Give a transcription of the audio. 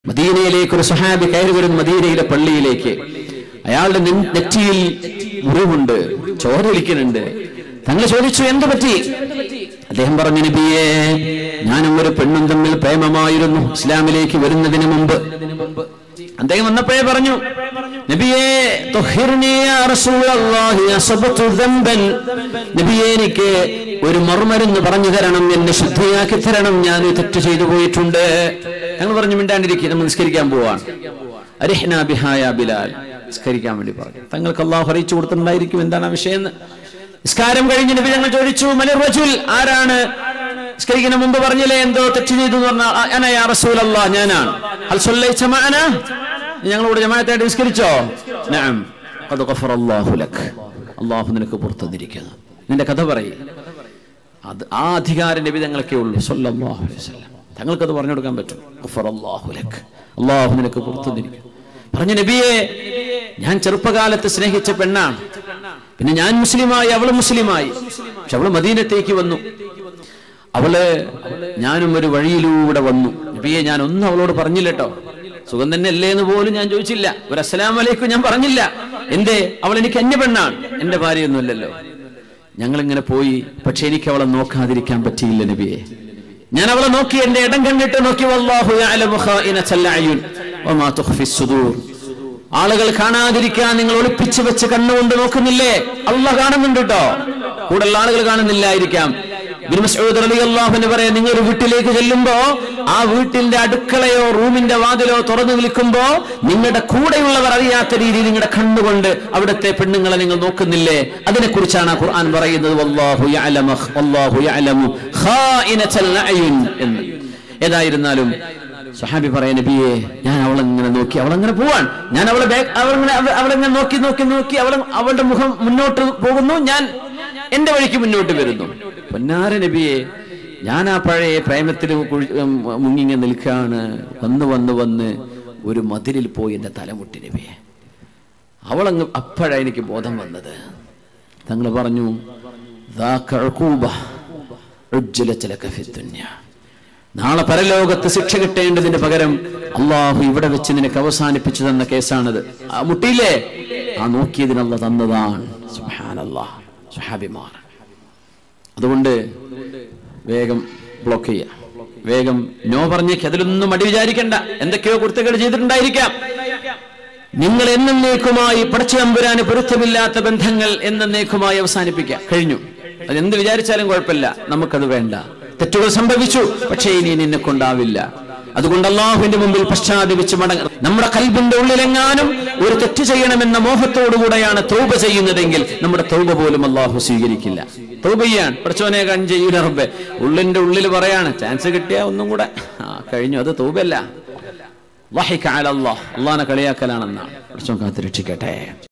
മദീനയിലേക്ക് ഒരു സഹാബി കയറി വരും മദീനയിലെ പള്ളിയിലേക്ക് അയാളുടെ നെ- നെറ്റിയിൽ മുറിവുണ്ട് ചോരൊലിക്കുന്നുണ്ട് തങ്ങൾ ചോദിച്ചു എന്ത് പറ്റി അദ്ദേഹം പറഞ്ഞു നബിയേ ഞാനും ഒരു പെണ്ണും തമ്മിൽ പ്രേമമായിരുന്നു ഇസ്ലാമിലേക്ക് വരുന്നതിന് മുമ്പ് അദ്ദേഹം വന്നപ്പോഴേ പറഞ്ഞു നബിയേ തുഹിർനി യാ റസൂലല്ലാഹി അസബതു ദംബൻ നബിയേ എനിക്ക് ഒരു മറുമരുന്ന് പറഞ്ഞു തരണം എന്നെ ശുദ്ധിയാക്കി തരണം ഞാൻ ഒരു തെറ്റ് ചെയ്തു പോയിട്ടുണ്ട് ഞങ്ങൾ പറഞ്ഞു മിണ്ടാണ്ടിരിക്കുക നമ്മൾ നിസ്കരിക്കാൻ പോവാണ് അരിഹ്ന ബിഹായ ബിലാൽ നിസ്കരിക്കാൻ വേണ്ടി പറഞ്ഞു തങ്ങൾക്ക് അള്ളാഹു അറിയിച്ചു കൊടുത്തിട്ടുണ്ടായിരിക്കും എന്താണ് ആ വിഷയം എന്ന്. നിസ്കാരം കഴിഞ്ഞ് നബി ഞങ്ങൾ ചോദിച്ചു മലർ റജുൽ ആരാണ് നിസ്കരിക്കുന്ന മുമ്പ് പറഞ്ഞില്ലേ എന്തോ തെറ്റ് ചെയ്തു എന്ന് പറഞ്ഞാൽ "ആ, അന യാ റസൂലല്ലാ ഞാനാണ് ഹൽ സല്ലൈത മഅന ഞങ്ങളോട് ജമാഅത്തായിട്ട് നിസ്കരിച്ചോ നഅം ഖദ് ഗഫറ അല്ലാഹു ലക് അല്ലാഹു നിനക്ക് പുറത്തുനിരിക്കുന്നു നിന്റെ കഥ പറയ് അത് ആ അധികാരം നബി തങ്ങൾക്കേ ഉള്ളൂ സല്ലല്ലാഹു അലൈഹി വസല്ലം തങ്ങൾക്കത് പറഞ്ഞു കൊടുക്കാൻ പറ്റും ഗഫറ അല്ലാഹു ലക് അല്ലാഹു നിനക്ക് പുറത്തുനിരിക്കുന്നു പറഞ്ഞു നബിയെ ഞാൻ ചെറുപ്പകാലത്ത് സ്നേഹിച്ച പെണ്ണാണ് പിന്നെ ഞാൻ മുസ്ലിമായി അവള് മുസ്ലിമായി പക്ഷെ അവള് മദീനത്തേക്ക് വന്നു അവള് ഞാനും ഒരു വഴിയിലൂടെ വന്നു നബിയെ ഞാൻ ഒന്നും അവളോട് പറഞ്ഞില്ല കേട്ടോ സുഖം തന്നെ അല്ലേ എന്ന് പോലും ഞാൻ ചോദിച്ചില്ല ഒരു അസ്സലാം വലൈക്കും ഞാൻ പറഞ്ഞില്ല എന്തേ അവൾ എനിക്ക് അന്യ പെണ്ണാണ് എന്റെ ഭാര്യയൊന്നുമല്ലല്ലോ ഞങ്ങൾ ഇങ്ങനെ പോയി പക്ഷെ എനിക്ക് അവളെ നോക്കാതിരിക്കാൻ പറ്റിയില്ല നബിയെ ഞാൻ അവളെ നോക്കി എന്റെ ഇടം കണ്ടിട്ട് നോക്കി വല്ലാഹു യഅലമു ഖായിനത്തൽ അയുൻ വമാ തുഖ്ഫി സുദൂർ ആളുകൾ കാണാതിരിക്കാൻ നിങ്ങൾ ഒളിപ്പിച്ചു വെച്ച് കണ്ണുകൊണ്ട് നോക്കുന്നില്ലേ അല്ല കാണുന്നുണ്ട് കേട്ടോ കൂടുതൽ ആളുകൾ കാണുന്നില്ലായിരിക്കാം ഇബ്നു മസ്ഊദ് റളിയല്ലാഹു അൻഹു പറയാം നിങ്ങൾ ഒരു വീട്ടിലേക്ക് ചെല്ലുമ്പോ ആ വീട്ടിന്റെ അടുക്കളയോ റൂമിന്റെ വാതിലോ തുറന്നു നിൽക്കുമ്പോ നിങ്ങളുടെ കൂടെയുള്ളവർ അറിയാത്ത രീതിയിൽ നിങ്ങളുടെ കണ്ണുകൊണ്ട് അവിടുത്തെ പെണ്ണുങ്ങളെ നിങ്ങൾ നോക്കുന്നില്ലേ അതിനെക്കുറിച്ചാണ് ഖുർആൻ പറയുന്നത് വല്ലാഹു യഅലമു വല്ലാഹു യഅലമു ഖായിനത്തൽ അയുൻ എന്ന് ഏതായിരുന്നാലും സഹാബി പറയാൻ നബിയെ ഞാൻ അവളെ ഇങ്ങനെ നോക്കി അവളങ്ങനെ പോവാൻ ഞാൻ അവളെ ബാക്ക് അവളിങ്ങനെ അവ- അവളിങ്ങനെ നോക്കി നോക്കി നോക്കി അവളെ അവളുടെ മുഖം മുന്നോട്ട് പോകുന്നു ഞാൻ എന്റെ വഴിക്ക് മുന്നോട്ട് വരുന്നു പൊന്നാര നബിയെ ഞാൻ ആ പഴയ പ്രേമത്തിൽ കുഴി- ഉം, മുങ്ങിങ്ങ നിൽക്കാണ് വന്ന് വന്ന് വന്ന് ഒരു മതിലിൽ പോയി എന്റെ തലമുട്ടി നബിയെ അവളങ്ങ് അപ്പോഴാ എനിക്ക് ബോധം വന്നത് തങ്ങൾ പറഞ്ഞു "ذاك عقوبة عجلت لك في الدنيا." നാളെ പരലോകത്ത് ശിക്ഷ കിട്ടേണ്ടതിന് പകരം അള്ളാഹു ഇവിടെ വെച്ച് നിനക്ക് അവസാനിപ്പിച്ചു തന്ന കേസാണിത് ആ മുട്ടിയില്ലേ ആ നോക്കിയതിനുള്ള തന്നതാണ് സുബ്ഹാനല്ലാഹ്. സുഹാബിമാർ അതുകൊണ്ട് വേഗം ബ്ലോക്ക് ചെയ്യാം വേഗം നോ പറഞ്ഞേക്ക് അതിലൊന്നും മടി വിചാരിക്കണ്ട എന്തൊക്കെയോ കുർത്തക്കേട് ചെയ്തിട്ടുണ്ടായിരിക്കാം നിങ്ങൾ എന്നേക്കുമായി പടച്ചതമ്പുരാന് പൊരുത്തമില്ലാത്ത ബന്ധങ്ങൾ എന്നേക്കുമായി അവസാനിപ്പിക്കാം കഴിഞ്ഞു അതെന്ത് വിചാരിച്ചാലും കുഴപ്പമില്ല നമുക്കത് വേണ്ട തെറ്റുകൾ സംഭവിച്ചു പക്ഷേ ഇനി നിന്നെ കൊണ്ടാവില്ല അതുകൊണ്ട് അള്ളാഹുവിന്റെ മുമ്പിൽ പശ്ചാത്തപിച്ച് മടങ്ങ നമ്മുടെ കൽബിന്റെ ഉള്ളിലെങ്ങാനും ഒരു തെറ്റ് ചെയ്യണമെന്ന മോഹത്തോടുകൂടെയാണ് തൗബ ചെയ്യുന്നതെങ്കിൽ നമ്മുടെ തൗബ പോലും അള്ളാഹു സ്വീകരിക്കില്ല തൗബ ചെയ്യാൻ പഠിച്ചവനെ കൺ ചെയ്യൂല റബ്ബെ ഉള്ളിന്റെ ഉള്ളിൽ പറയാണ് ചാൻസ് കിട്ടിയാ ഒന്നും കൂടെ ആ കഴിഞ്ഞു അത് തൗബല്ല വഹിക്ക അലല്ലാഹ് അള്ളാഹിനെ കളിയാക്കലാണെന്നാണ് പഠിച്ചോ കാത്ത് രക്ഷിക്കട്ടെ